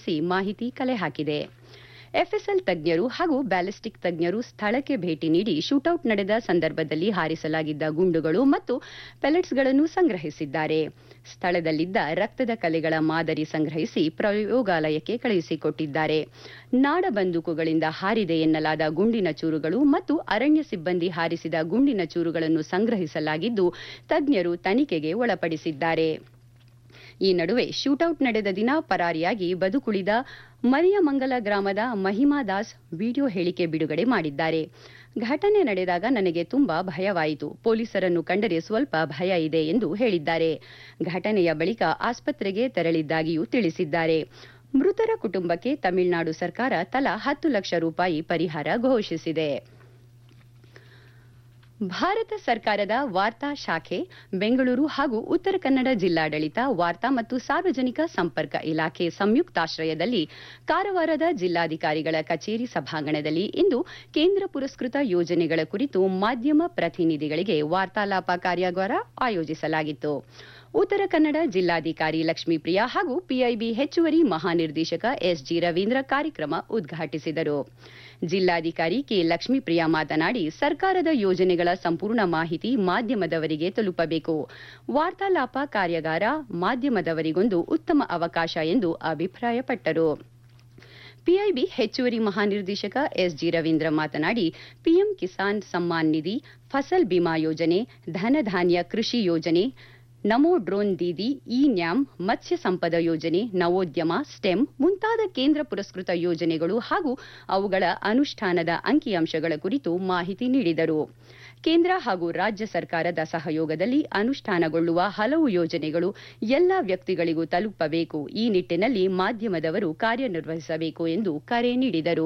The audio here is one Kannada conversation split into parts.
ನಡೆಸಿ ಮಾಹಿತಿ ಕಲೆ ಹಾಕಿದೆ ಎಫ್ಎಸ್ಎಲ್ ತಜ್ಞರು ಹಾಗೂ ಬ್ಯಾಲಿಸ್ಟಿಕ್ ತಜ್ಞರು ಸ್ಥಳಕ್ಕೆ ಭೇಟಿ ನೀಡಿ ಶೂಟೌಟ್ ನಡೆದ ಸಂದರ್ಭದಲ್ಲಿ ಹಾರಿಸಲಾಗಿದ್ದ ಗುಂಡುಗಳು ಮತ್ತು ಪೆಲೆಟ್ಸ್ಗಳನ್ನು ಸಂಗ್ರಹಿಸಿದ್ದಾರೆ ಸ್ಥಳದಲ್ಲಿದ್ದ ರಕ್ತದ ಕಲೆಗಳ ಮಾದರಿ ಸಂಗ್ರಹಿಸಿ ಪ್ರಯೋಗಾಲಯಕ್ಕೆ ಕಳುಹಿಸಿಕೊಟ್ಟಿದ್ದಾರೆ ನಾಡ ಬಂದೂಕುಗಳಿಂದ ಹಾರಿದೆ ಎನ್ನಲಾದ ಗುಂಡಿನ ಚೂರುಗಳು ಮತ್ತು ಅರಣ್ಯ ಸಿಬ್ಬಂದಿ ಹಾರಿಸಿದ ಗುಂಡಿನ ಚೂರುಗಳನ್ನು ಸಂಗ್ರಹಿಸಲಾಗಿದ್ದು ತಜ್ಞರು ತನಿಖೆಗೆ ಒಳಪಡಿಸಿದ್ದಾರೆ ಈ ನಡುವೆ ಶೂಟೌಟ್ ನಡೆದ ದಿನ ಪರಾರಿಯಾಗಿ ಬದುಕುಳಿದ ಮರಿಯಮಂಗಲ ಗ್ರಾಮದ ಮಹಿಮಾ ದಾಸ್ ವಿಡಿಯೋ ಹೇಳಿಕೆ ಬಿಡುಗಡೆ ಮಾಡಿದ್ದಾರೆ ಘಟನೆ ನಡೆದಾಗ ನನಗೆ ತುಂಬಾ ಭಯವಾಯಿತು ಪೊಲೀಸರನ್ನು ಕಂಡರೆ ಸ್ವಲ್ಪ ಭಯ ಇದೆ ಎಂದು ಹೇಳಿದ್ದಾರೆ ಘಟನೆಯ ಬಳಿಕ ಆಸ್ಪತ್ರೆಗೆ ತೆರಳಿದ್ದಾಗಿಯೂ ತಿಳಿಸಿದ್ದಾರೆ ಮೃತರ ಕುಟುಂಬಕ್ಕೆ ತಮಿಳುನಾಡು ಸರ್ಕಾರ ತಲಾ ಹತ್ತು ಲಕ್ಷ ರೂಪಾಯಿ ಪರಿಹಾರ ಘೋಷಿಸಿದೆ ಭಾರತ ಸರ್ಕಾರದ ವಾರ್ತಾ ಶಾಖೆ ಬೆಂಗಳೂರು ಹಾಗೂ ಉತ್ತರ ಕನ್ನಡ ಜಿಲ್ಲಾಡಳಿತ ವಾರ್ತಾ ಮತ್ತು ಸಾರ್ವಜನಿಕ ಸಂಪರ್ಕ ಇಲಾಖೆ ಸಂಯುಕ್ತಾಶ್ರಯದಲ್ಲಿ ಕಾರವಾರದ ಜಿಲ್ಲಾಧಿಕಾರಿಗಳ ಕಚೇರಿ ಸಭಾಂಗಣದಲ್ಲಿ ಇಂದು ಕೇಂದ್ರ ಪುರಸ್ಕೃತ ಯೋಜನೆಗಳ ಕುರಿತು ಮಾಧ್ಯಮ ಪ್ರತಿನಿಧಿಗಳಿಗೆ ವಾರ್ತಾಲಾಪ ಕಾರ್ಯಾಗಾರ ಆಯೋಜಿಸಲಾಗಿತ್ತು ಉತ್ತರ ಕನ್ನಡ ಜಿಲ್ಲಾಧಿಕಾರಿ ಲಕ್ಷ್ಮೀಪ್ರಿಯಾ ಹಾಗೂ ಪಿಐಬಿ ಹೆಚ್ಚುವರಿ ಮಹಾನಿರ್ದೇಶಕ ಎಸ್ಜಿ ರವೀಂದ್ರ ಕಾರ್ಯಕ್ರಮ ಉದ್ಘಾಟಿಸಿದರು ಜಿಲ್ಲಾಧಿಕಾರಿ ಕೆ ಲಕ್ಷ್ಮೀಪ್ರಿಯಾ ಮಾತನಾಡಿ ಸರ್ಕಾರದ ಯೋಜನೆಗಳ ಸಂಪೂರ್ಣ ಮಾಹಿತಿ ಮಾಧ್ಯಮದವರಿಗೆ ತಲುಪಬೇಕು ವಾರ್ತಾಲಾಪ ಕಾರ್ಯಾಗಾರ ಮಾಧ್ಯಮದವರಿಗೊಂದು ಉತ್ತಮ ಅವಕಾಶ ಎಂದು ಅಭಿಪ್ರಾಯಪಟ್ಟರು ಪಿಐಬಿ ಹೆಚ್ಚುವರಿ ಮಹಾನಿರ್ದೇಶಕ ಎಸ್ಜಿ ರವೀಂದ್ರ ಮಾತನಾಡಿ ಪಿಎಂ ಕಿಸಾನ್ ಸಮ್ಮಾನ್ ನಿಧಿ ಫಸಲ್ ಬಿಮಾ ಯೋಜನೆ ಧನಧಾನ್ಯ ಕೃಷಿ ಯೋಜನೆ Namo drone Didi E NAM Matsya Sampada ಯೋಜನೆ ನವೋದ್ಯಮ ಸ್ಟೆಮ್ ಮುಂತಾದ ಕೇಂದ್ರ ಪುರಸ್ಕೃತ ಯೋಜನೆಗಳು ಹಾಗೂ ಅವುಗಳ ಅನುಷ್ಠಾನದ ಅಂಕಿಅಂಶಗಳ ಕುರಿತು ಮಾಹಿತಿ ನೀಡಿದರು ಕೇಂದ್ರ ಹಾಗೂ ರಾಜ್ಯ ಸರ್ಕಾರದ ಸಹಯೋಗದಲ್ಲಿ ಅನುಷ್ಠಾನಗೊಳ್ಳುವ ಹಲವು ಯೋಜನೆಗಳು ಎಲ್ಲ ವ್ಯಕ್ತಿಗಳಿಗೂ ತಲುಪಬೇಕು ಈ ನಿಟ್ಟಿನಲ್ಲಿ ಮಾಧ್ಯಮದವರು ಕಾರ್ಯನಿರ್ವಹಿಸಬೇಕು ಎಂದು ಕರೆ ನೀಡಿದರು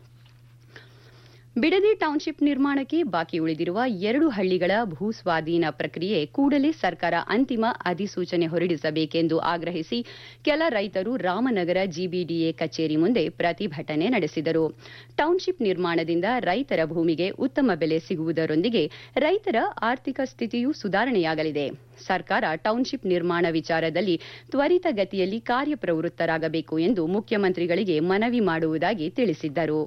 ಬಿಡದಿ ಟೌನ್ಶಿಪ್ ನಿರ್ಮಾಣಕ್ಕೆ ಬಾಕಿ ಉಳಿದಿರುವ ಎರಡು ಹಳ್ಳಿಗಳ ಭೂ ಸ್ವಾಧೀನ ಪ್ರಕ್ರಿಯೆ ಕೂಡಲೇ ಸರ್ಕಾರ ಅಂತಿಮ ಅಧಿಸೂಚನೆ ಹೊರಡಿಸಬೇಕೆಂದು ಆಗ್ರಹಿಸಿ ಕೆಲ ರೈತರು ರಾಮನಗರ ಜಿಬಿಡಿಎ ಕಚೇರಿ ಮುಂದೆ ಪ್ರತಿಭಟನೆ ನಡೆಸಿದರು ಟೌನ್ಶಿಪ್ ನಿರ್ಮಾಣದಿಂದ ರೈತರ ಭೂಮಿಗೆ ಉತ್ತಮ ಬೆಲೆ ಸಿಗುವುದರೊಂದಿಗೆ ರೈತರ ಆರ್ಥಿಕ ಸ್ಥಿತಿಯೂ ಸುಧಾರಣೆಯಾಗಲಿದೆ ಸರ್ಕಾರ ಟೌನ್ಶಿಪ್ ನಿರ್ಮಾಣ ವಿಚಾರದಲ್ಲಿ ತ್ವರಿತಗತಿಯಲ್ಲಿ ಕಾರ್ಯಪ್ರವೃತ್ತರಾಗಬೇಕು ಎಂದು ಮುಖ್ಯಮಂತ್ರಿಗಳಿಗೆ ಮನವಿ ಮಾಡುವುದಾಗಿ ತಿಳಿಸಿದ್ದರು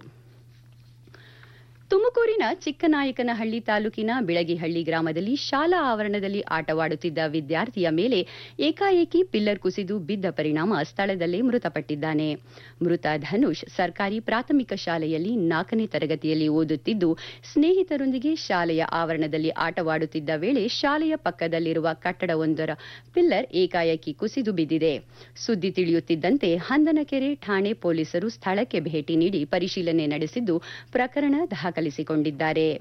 ತುಮಕೂರಿನ ಚಿಕ್ಕನಾಯಕನಹಳ್ಳಿ ತಾಲೂಕಿನ ಬಿಳಗಿಹಳ್ಳಿ ಗ್ರಾಮದಲ್ಲಿ ಶಾಲಾ ಆವರಣದಲ್ಲಿ ಆಟವಾಡುತ್ತಿದ್ದ ವಿದ್ಯಾರ್ಥಿಯ ಮೇಲೆ ಏಕಾಏಕಿ ಪಿಲ್ಲರ್ ಕುಸಿದು ಬಿದ್ದ ಪರಿಣಾಮ ಸ್ಥಳದಲ್ಲೇ ಮೃತಪಟ್ಟಿದ್ದಾನೆ ಮೃತ ಧನುಷ್ ಸರ್ಕಾರಿ ಪ್ರಾಥಮಿಕ ಶಾಲೆಯಲ್ಲಿ ನಾಲ್ಕನೇ ತರಗತಿಯಲ್ಲಿ ಓದುತ್ತಿದ್ದು ಸ್ನೇಹಿತರೊಂದಿಗೆ ಶಾಲೆಯ ಆವರಣದಲ್ಲಿ ಆಟವಾಡುತ್ತಿದ್ದ ವೇಳೆ ಶಾಲೆಯ ಪಕ್ಕದಲ್ಲಿರುವ ಕಟ್ಟಡವೊಂದರ ಪಿಲ್ಲರ್ ಏಕಾಏಕಿ ಕುಸಿದು ಬಿದ್ದಿದೆ ಸುದ್ದಿ ತಿಳಿಯುತ್ತಿದ್ದಂತೆ ಹಂದನಕೆರೆ ಠಾಣೆ ಪೊಲೀಸರು ಸ್ಥಳಕ್ಕೆ ಭೇಟಿ ನೀಡಿ ಪರಿಶೀಲನೆ ನಡೆಸಿದ್ದು ಪ್ರಕರಣ ದಾಖಲಿಸಿಕೊಂಡಿದ್ದಾರೆ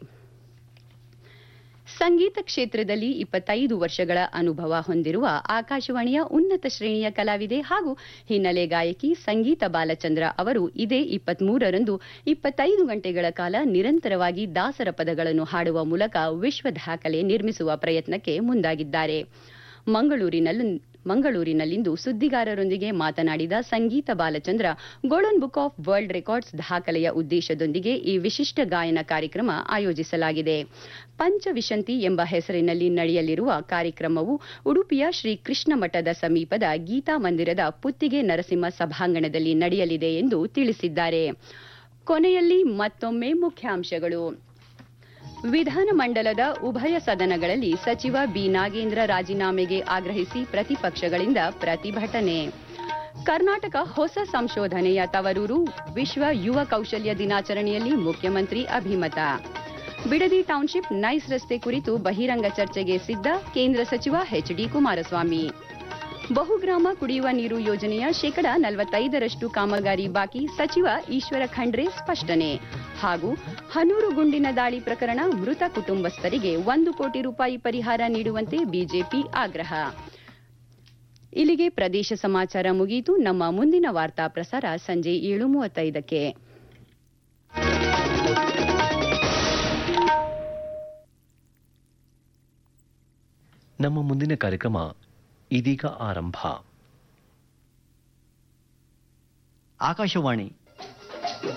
ಸಂಗೀತ ಕ್ಷೇತ್ರದಲ್ಲಿ ಇಪ್ಪತ್ತೈದು ವರ್ಷಗಳ ಅನುಭವ ಹೊಂದಿರುವ ಆಕಾಶವಾಣಿಯ ಉನ್ನತ ಶ್ರೇಣಿಯ ಕಲಾವಿದೆ ಹಾಗೂ ಹಿನ್ನೆಲೆ ಗಾಯಕಿ ಸಂಗೀತ ಬಾಲಚಂದ್ರ ಅವರು ಇದೇ ಇಪ್ಪತ್ಮೂರರಂದು ಇಪ್ಪತ್ತೈದು ಗಂಟೆಗಳ ಕಾಲ ನಿರಂತರವಾಗಿ ದಾಸರ ಪದಗಳನ್ನು ಹಾಡುವ ಮೂಲಕ ವಿಶ್ವ ದಾಖಲೆ ನಿರ್ಮಿಸುವ ಪ್ರಯತ್ನಕ್ಕೆ ಮುಂದಾಗಿದ್ದಾರೆ ಮಂಗಳೂರಿನಲ್ಲೂ ಮಂಗಳೂರಿನಲ್ಲಿಂದು ಸುದ್ದಿಗಾರರೊಂದಿಗೆ ಮಾತನಾಡಿದ Sangeetha Balachandra golden book of world records ದಾಖಲೆಯ ಉದ್ದೇಶದೊಂದಿಗೆ ಈ ವಿಶಿಷ್ಟ ಗಾಯನ ಕಾರ್ಯಕ್ರಮ ಆಯೋಜಿಸಲಾಗಿದೆ ಪಂಚವಿಶಂತಿ ಎಂಬ ಹೆಸರಿನಲ್ಲಿ ನಡೆಯಲಿರುವ ಕಾರ್ಯಕ್ರಮವು ಉಡುಪಿಯ ಶ್ರೀ ಕೃಷ್ಣ ಮಠದ ಸಮೀಪದ ಗೀತಾ ಮಂದಿರದ ಪುತ್ತಿಗೆ ನರಸಿಂಹ ಸಭಾಂಗಣದಲ್ಲಿ ನಡೆಯಲಿದೆ ಎಂದು ತಿಳಿಸಿದ್ದಾರೆ ಕೊನೆಯಲ್ಲಿ ಮತ್ತೊಮ್ಮೆ ಮುಖ್ಯಾಂಶಗಳು ವಿಧಾನಮಂಡಲದ ಉಭಯ ಸದನಗಳಲ್ಲಿ ಸಚಿವ ಬಿ ನಾಗೇಂದ್ರ ರಾಜೀನಾಮೆಗೆ ಆಗ್ರಹಿಸಿ ಪ್ರತಿಪಕ್ಷಗಳಿಂದ ಪ್ರತಿಭಟನೆ ಕರ್ನಾಟಕ ಹೊಸ ಸಂಶೋಧನೆಯ ತವರೂರು ವಿಶ್ವ ಯುವ ಕೌಶಲ್ಯ ದಿನಾಚರಣೆಯಲ್ಲಿ ಮುಖ್ಯಮಂತ್ರಿ ಅಭಿಮತ ಬಿಡದಿ ಟೌನ್ಶಿಪ್ ನೈಸ್ ರಸ್ತೆ ಕುರಿತು ಬಹಿರಂಗ ಚರ್ಚೆಗೆ ಸಿದ್ಧ ಕೇಂದ್ರ ಸಚಿವ ಎಚ್ ಡಿ ಕುಮಾರಸ್ವಾಮಿ ಬಹುಗ್ರಾಮ ಕುಡಿಯುವ ನೀರು ಯೋಜನೆಯ ಶೇಕಡ ನಲವತ್ತೈದರಷ್ಟು ಕಾಮಗಾರಿ ಬಾಕಿ ಸಚಿವ ಈಶ್ವರ ಖಂಡ್ರೆ ಸ್ಪಷ್ಟನೆ ಹಾಗೂ ಹನೂರು ಗುಂಡಿನ ದಾಳಿ ಪ್ರಕರಣ ಮೃತ ಕುಟುಂಬಸ್ಥರಿಗೆ ಒಂದು ಕೋಟಿ ರೂಪಾಯಿ ಪರಿಹಾರ ನೀಡುವಂತೆ ಬಿಜೆಪಿ ಆಗ್ರಹ ಇಲ್ಲಿಗೆ ಪ್ರದೇಶ ಸಮಾಚಾರ ಮುಗಿಯಿತು ನಮ್ಮ ಮುಂದಿನ ವಾರ್ತಾ ಪ್ರಸಾರ ಸಂಜೆ ಏಳು ಮೂವತ್ತೈದಕ್ಕೆ ನಮ್ಮ ಮುಂದಿನ ಕಾರ್ಯಕ್ರಮ ಇದೀಗ ಆರಂಭ ಆಕಾಶವಾಣಿ